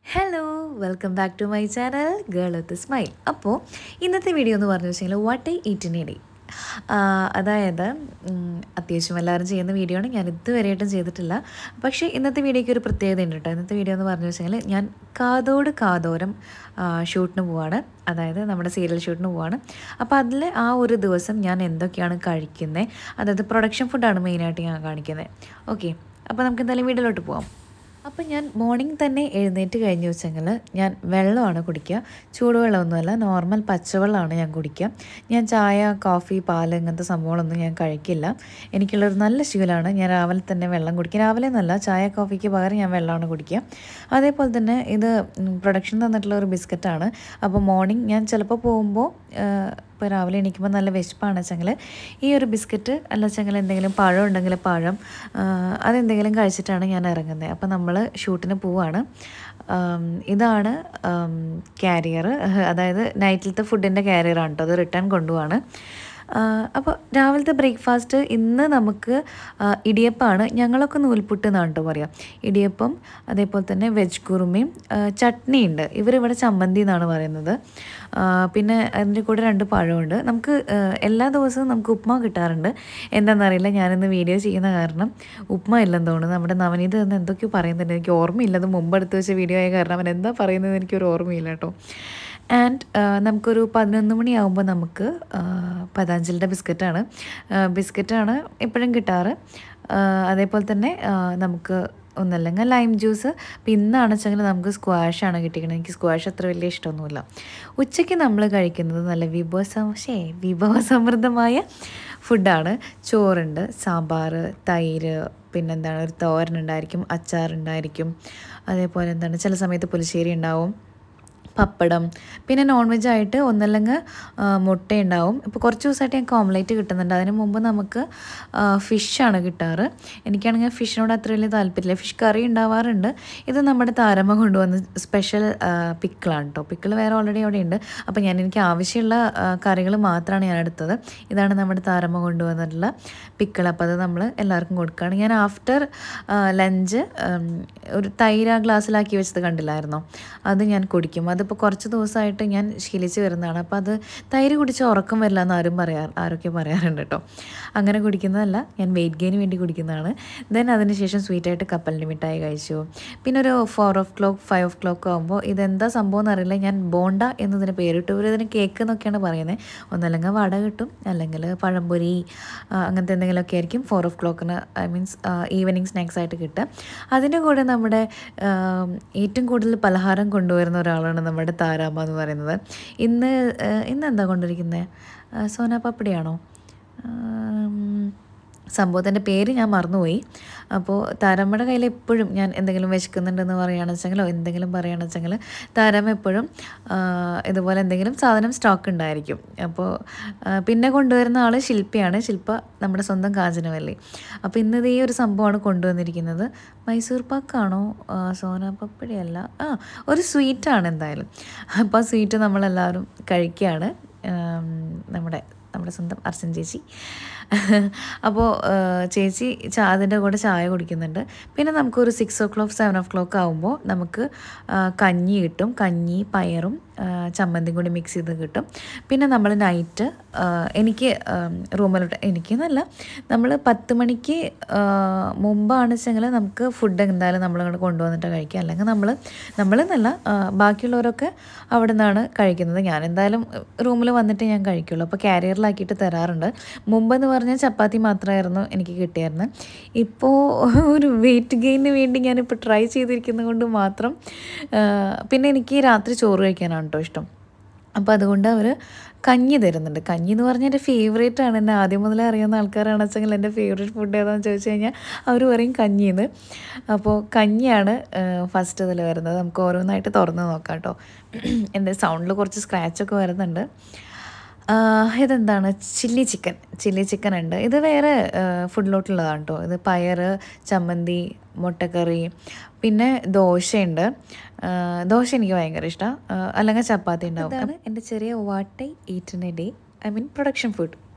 hello welcome back to my channel girl with smile അപ്പോൾ ഇന്നത്തെ video എന്ന് പറഞ്ഞു വെച്ചാൽ what I eat in a day അതായത് ഉം, അത്യാവശ്യം എല്ലാവരും ചെയ്യുന്ന വീഡിയോ ആണ് ഞാൻ ഇതുവരെയായിട്ടും ചെയ്തിട്ടില്ല പക്ഷേ ഇന്നത്തെ വീഡിയോയ്ക്ക് ഒരു പ്രത്യേകത ഉണ്ട് കേട്ടോ ഇന്നത്തെ വീഡിയോ എന്ന് പറഞ്ഞു വെച്ചാൽ ഞാൻ കാതോട് കാതോരം ആ, ഷൂട്ടിന് പോവാണ് അതായത് നമ്മുടെ സീരിയൽ ഷൂട്ടിന് പോവാണ് അപ്പോൾ അതിൽ ആ ഒരു ദിവസം ഞാൻ എന്തൊക്കെയാണ് കഴിക്കുന്നത് അതായത് പ്രൊഡക്ഷൻ ഫുഡാണ് മെയിനായിട്ട് ഞാൻ കാണിക്കുന്നത് ഓക്കെ അപ്പോൾ നമുക്ക് എന്തായാലും വീഡിയോയിലോട്ട് പോവാം അപ്പം ഞാൻ മോർണിംഗ് തന്നെ എഴുന്നേറ്റ് കഴിഞ്ഞ് വെച്ചെങ്കിൽ ഞാൻ വെള്ളമാണ് കുടിക്കുക ചൂടുവെള്ളമൊന്നുമല്ല നോർമൽ പച്ചവെള്ളമാണ് ഞാൻ കുടിക്കുക ഞാൻ ചായ കോഫി പാൽ ഇങ്ങനത്തെ സംഭവങ്ങളൊന്നും ഞാൻ കഴിക്കില്ല എനിക്കുള്ളൊരു നല്ല ശീലമാണ് ഞാൻ രാവിലെ തന്നെ വെള്ളം കുടിക്കുക രാവിലെ എന്നല്ല ചായ കോഫിക്ക് പകരം ഞാൻ വെള്ളമാണ് കുടിക്കുക അതേപോലെ തന്നെ ഇത് പ്രൊഡക്ഷൻ തന്നിട്ടുള്ള ഒരു ബിസ്ക്കറ്റാണ് അപ്പോൾ മോർണിംഗ് ഞാൻ ചിലപ്പോൾ പോകുമ്പോൾ ഇപ്പോൾ രാവിലെ എണീക്കുമ്പോൾ നല്ല വിശപ്പാണ് വെച്ചെങ്കിൽ ഈ ഒരു ബിസ്ക്കറ്റ് അല്ല വെച്ചെങ്കിൽ എന്തെങ്കിലും പഴം ഉണ്ടെങ്കിൽ പഴം ആ, അതെന്തെങ്കിലും കഴിച്ചിട്ടാണ് ഞാൻ ഇറങ്ങുന്നത് അപ്പോൾ നമ്മൾ ഷൂട്ടിന് പോവാണ് ആം, ഇതാണ് ക്യാരിയർ അതായത് നൈറ്റിലത്തെ ഫുഡിൻ്റെ ക്യാരിയറാണ് കേട്ടോ അത് റിട്ടേൺ കൊണ്ടുപോവാണ് അപ്പോൾ രാവിലത്തെ ബ്രേക്ക്ഫാസ്റ്റ് ഇന്ന് നമുക്ക് ആ, ഇടിയപ്പമാണ് ഞങ്ങളൊക്കെ നൂൽപുട്ട് എന്നാണ് കേട്ടോ പറയാം ഇടിയപ്പം അതേപോലെ തന്നെ വെജ് കുറുമയും ആ, ചട്നി ഉണ്ട് ഇവരിവിടെ ചമ്മന്തി എന്നാണ് പറയുന്നത് ആ, പിന്നെ അതിൻ്റെ കൂടെ രണ്ട് പഴമുണ്ട് നമുക്ക് ആ, എല്ലാ ദിവസവും നമുക്ക് ഉപ്മ കിട്ടാറുണ്ട് എന്താണെന്നറിയില്ല ഞാനിന്ന് വീഡിയോ ചെയ്യുന്ന കാരണം ഉപ്മ ഇല്ലെന്ന് തോന്നുന്നു നമ്മുടെ നവനീത് എന്ന് എന്തൊക്കെയോ പറയുന്നുണ്ട് എനിക്ക് ഓർമ്മയില്ല അത് മുമ്പ് എടുത്ത് വെച്ച വീഡിയോ ആയ കാരണം അവൻ എന്താ പറയുന്നത് എനിക്കൊരു ഓർമ്മയില്ല കേട്ടോ ആൻഡ് നമുക്കൊരു പതിനൊന്ന് മണിയാകുമ്പോൾ നമുക്ക് ആ, പതാഞ്ജലിയുടെ ബിസ്ക്കറ്റാണ് ബിസ്ക്കറ്റാണ് എപ്പോഴും കിട്ടാറ് ആ, അതേപോലെ തന്നെ ആ, നമുക്ക് ഒന്നല്ലെങ്കിൽ ലൈം ജ്യൂസ് ഇപ്പം ഇന്നാണ് വെച്ചെങ്കിൽ നമുക്ക് സ്ക്വാഷാണ് കിട്ടിയിരിക്കുന്നത് എനിക്ക് സ്ക്വാഷ് അത്ര വലിയ ഇഷ്ടമൊന്നുമില്ല ഉച്ചയ്ക്ക് നമ്മൾ കഴിക്കുന്നത് നല്ല വിഭവ ശേ വിഭവസമൃദ്ധമായ ഫുഡാണ് ചോറുണ്ട് സാമ്പാർ തൈര് പിന്നെന്താണ് ഒരു തോരനുണ്ടായിരിക്കും അച്ചാറുണ്ടായിരിക്കും അതേപോലെ എന്താണ് ചില സമയത്ത് പുളിശ്ശേരി ഉണ്ടാവും പപ്പടം പിന്നെ നോൺ വെജ് ആയിട്ട് ഒന്നല്ലെങ്കിൽ മുട്ട ഉണ്ടാവും ഇപ്പോൾ കുറച്ച് ദിവസമായിട്ട് ഞങ്ങൾക്ക് ഓംലേറ്റ് കിട്ടുന്നുണ്ട് അതിന് മുമ്പ് നമുക്ക് ഫിഷാണ് കിട്ടാറ് എനിക്കാണെങ്കിൽ ഫിഷിനോട് അത്ര വലിയ താല്പര്യമില്ല ഫിഷ് കറി ഉണ്ടാവാറുണ്ട് ഇത് നമ്മുടെ താരമ്മ കൊണ്ടുവന്ന സ്പെഷ്യൽ പിക്കിളാണ് കേട്ടോ പിക്കിൾ വേറെ ഓൾറെഡി അവിടെ ഉണ്ട് അപ്പോൾ ഞാൻ എനിക്ക് ആവശ്യമുള്ള കറികൾ മാത്രമാണ് ഞാൻ എടുത്തത് ഇതാണ് നമ്മുടെ താരമ്മ കൊണ്ടുവന്നിട്ടുള്ള പിക്കിൾ അപ്പോൾ അത് നമ്മൾ എല്ലാവർക്കും കൊടുക്കുകയാണ് ഞാൻ ആഫ്റ്റർ ലഞ്ച് ഒരു തൈര ഗ്ലാസ്സിലാക്കി വെച്ചത് കണ്ടില്ലായിരുന്നോ അത് ഞാൻ കുടിക്കും അതിപ്പോൾ കുറച്ച് ദിവസമായിട്ട് ഞാൻ ശീലിച്ച് വരുന്നതാണ് അപ്പോൾ അത് തൈര് കുടിച്ച് ഉറക്കം വരില്ല എന്ന് ആരും പറയാ ആരൊക്കെ പറയാറുണ്ട് കേട്ടോ അങ്ങനെ കുടിക്കുന്നതല്ല ഞാൻ വെയിറ്റ് ഗെയിന് വേണ്ടി കുടിക്കുന്നതാണ് ദെൻ അതിനുശേഷം സ്വീറ്റായിട്ട് കപ്പലിൻ്റെ മിഠായി കഴിച്ചു പിന്നെ ഒരു four of clock five of clock ആകുമ്പോൾ ഇതെന്താ സംഭവം എന്നറിയില്ല ഞാൻ ബോണ്ട എന്നതിന് പേരിട്ടു ഇവർ ഇതിന് കേക്ക് എന്നൊക്കെയാണ് പറയുന്നത് ഒന്നല്ലെങ്കിൽ വട കിട്ടും അല്ലെങ്കിൽ പഴംപൊരി ആ, അങ്ങനത്തെ എന്തെങ്കിലുമൊക്കെ ആയിരിക്കും ഫോർ ഓഫ് ക്ലോക്കിന് ഐ മീൻസ് ഈവനിങ് സ്നാക്സ് ആയിട്ട് കിട്ടുക അതിൻ്റെ കൂടെ നമ്മുടെ ആ, ഏറ്റവും കൂടുതൽ പലഹാരം കൊണ്ടുവരുന്ന ഒരാളാണ് നമ്മുടെ താരാമ്മ എന്ന് പറയുന്നത് ഇന്ന് ആ, ഇന്ന് എന്താ കൊണ്ടിരിക്കുന്നത് സോന പപ്പടിയാണോ സംഭവത്തിൻ്റെ പേര് ഞാൻ മറന്നുപോയി അപ്പോൾ താരമ്മയുടെ കയ്യിൽ എപ്പോഴും ഞാൻ എന്തെങ്കിലും വിശക്കുന്നുണ്ടെന്ന് പറയുകയാണെന്ന് വെച്ചെങ്കിലോ എന്തെങ്കിലും പറയുകയാണെന്ന് വെച്ചെങ്കിൽ താരമ്മ എപ്പോഴും ആ, ഇതുപോലെ എന്തെങ്കിലും സാധനം സ്റ്റോക്ക് ഉണ്ടായിരിക്കും അപ്പോൾ ആ, പിന്നെ കൊണ്ടുവരുന്ന ആൾ ശില്പയാണ് ശില്പ നമ്മുടെ സ്വന്തം കാഞ്ചനവല്ലി അപ്പോൾ ഇന്നത് ഈ ഒരു സംഭവമാണ് കൊണ്ടുവന്നിരിക്കുന്നത് മൈസൂർ പാക്കാണോ ആ, സോന പപ്പടിയല്ല ആ ഒരു സ്വീറ്റാണ് എന്തായാലും അപ്പോൾ ആ സ്വീറ്റ് നമ്മളെല്ലാവരും കഴിക്കുകയാണ് ആം, നമ്മുടെ നമ്മുടെ സ്വന്തം അർച്ചൻ ചേച്ചി അപ്പോൾ ചേച്ചി ചാ അതിൻ്റെ കൂടെ ചായ കുടിക്കുന്നുണ്ട് പിന്നെ നമുക്കൊരു six o'clock seven o'clock ആകുമ്പോൾ നമുക്ക് ആ, കഞ്ഞി കിട്ടും കഞ്ഞി പയറും ആ, ചമ്മന്തിയും കൂടി മിക്സ് ചെയ്ത് കിട്ടും പിന്നെ നമ്മൾ നൈറ്റ് എനിക്ക് റൂമിലോട്ട് എനിക്ക് എന്നല്ല നമ്മൾ പത്ത് മണിക്ക് ആ, മുമ്പാണ് വെച്ചെങ്കിൽ നമുക്ക് ഫുഡ് എന്തായാലും നമ്മളിങ്ങോട്ട് കൊണ്ടുവന്നിട്ട് കഴിക്കുക അല്ലെങ്കിൽ നമ്മൾ നമ്മളെന്നല്ല ആ, ബാക്കിയുള്ളവരൊക്കെ അവിടെ നിന്നാണ് കഴിക്കുന്നത് ഞാൻ എന്തായാലും റൂമിൽ വന്നിട്ട് ഞാൻ കഴിക്കുള്ളൂ അപ്പോൾ ക്യാരിയറിലാക്കിയിട്ട് തരാറുണ്ട് മുമ്പെന്ന് പറഞ്ഞാൽ ചപ്പാത്തി മാത്രമായിരുന്നു എനിക്ക് കിട്ടിയായിരുന്നത് ഇപ്പോൾ ഒരു വെയിറ്റ് ഗെയിന് വേണ്ടി ഞാനിപ്പോൾ ട്രൈ ചെയ്തിരിക്കുന്നത് കൊണ്ട് മാത്രം ആ, പിന്നെ എനിക്ക് രാത്രി ചോറ് കഴിക്കാനാണ് കേട്ടോ ഇഷ്ടം അപ്പോൾ അതുകൊണ്ട് അവർ കഞ്ഞി തരുന്നുണ്ട് കഞ്ഞി എന്ന് പറഞ്ഞാൽ എൻ്റെ ഫേവറേറ്റ് ആണ് എന്നെ ആദ്യം മുതലേ അറിയുന്ന ആൾക്കാരാണെന്ന് വെച്ചെങ്കിൽ എൻ്റെ ഫേവറേറ്റ് ഫുഡ് ഏതാണെന്ന് ചോദിച്ചു കഴിഞ്ഞാൽ അവർ പറയും കഞ്ഞിന്ന് അപ്പോൾ കഞ്ഞിയാണ് ഫസ്റ്റ് ഇതിൽ വരുന്നത് നമുക്ക് ഓരോന്നായിട്ട് തുറന്ന് നോക്കാം കേട്ടോ എൻ്റെ സൗണ്ടിൽ കുറച്ച് സ്ക്രാച്ചൊക്കെ വരുന്നുണ്ട് ആഹ് ഇതെന്താണ് ചില്ലി ചിക്കൻ ചില്ലി ചിക്കൻ ഉണ്ട് ഇത് വേറെ ഫുഡിലോട്ടുള്ളതാണ് കേട്ടോ ഇത് പയർ ചമ്മന്തി മുട്ടക്കറി പിന്നെ ദോശയുണ്ട് ആഹ് ദോശ എനിക്ക് ഭയങ്കര ഇഷ്ടമാണ് അല്ലെങ്കിൽ ചപ്പാത്തി ഉണ്ടാവും ഇതാണ് എൻ്റെ ചെറിയ വാട്ടൈ ഈറ്റിന് day I mean production food